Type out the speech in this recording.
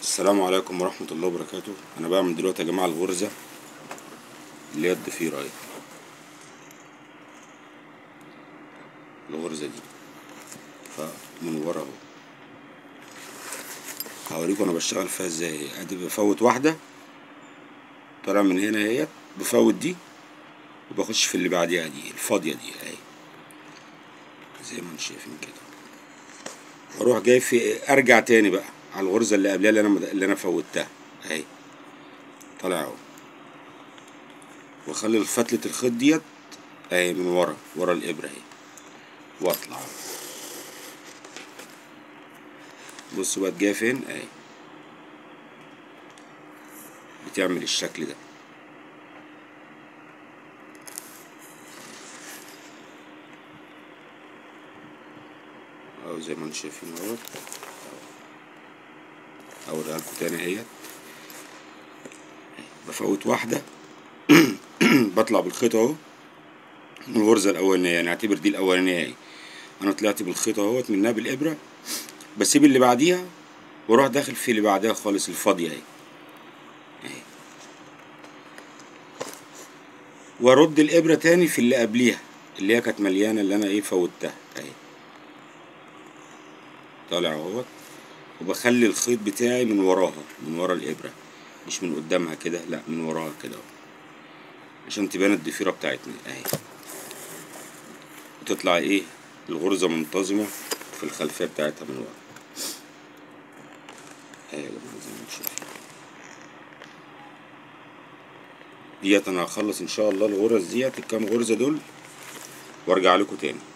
السلام عليكم ورحمة الله وبركاته أنا بعمل دلوقتي يا جماعة الغرزة اللي هي الضفيرة أهي الغرزة دي فمن ورا أهو هوريكم أنا بشتغل فيها ازاي أدي بفوت واحدة طالع من هنا اهيت بفوت دي وبخش في اللي بعديها دي الفاضية دي أهي زي ما انتم شايفين كده واروح جاي في ارجع تاني بقى على الغرزه اللي قبلها اللي انا اللي انا فوتها اهي طالع اهو واخلي فتله الخيط ديت اهي من ورا ورا الابره اهي واطلع بص بقى جايه فين اهي بتعمل الشكل ده اهو زي ما انتم شايفين اهوت اوريها لكم تاني اهيت بفوت واحدة بطلع بالخيط اهو من الغرزة الأولانية يعني اعتبر دي الأولانية اهي أنا طلعت بالخيط اهوت منها بالإبرة بسيب اللي بعديها واروح داخل في اللي بعدها خالص الفاضية اهي اهي وارد الإبرة تاني في اللي قبليها اللي هي كانت مليانة اللي أنا ايه فوتها اهي طالع اهوت وبخلي الخيط بتاعي من وراها من ورا الإبرة مش من قدامها كده لا من وراها كده اهو عشان تبان الضفيرة بتاعتنا اهي وتطلع ايه الغرزة منتظمة في الخلفية بتاعتها من ورا اهي يا جماعة زي ما انتم شايفين ديت انا هخلص ان شاء الله الغرز ديت الكام غرزة دول وارجع لكم تاني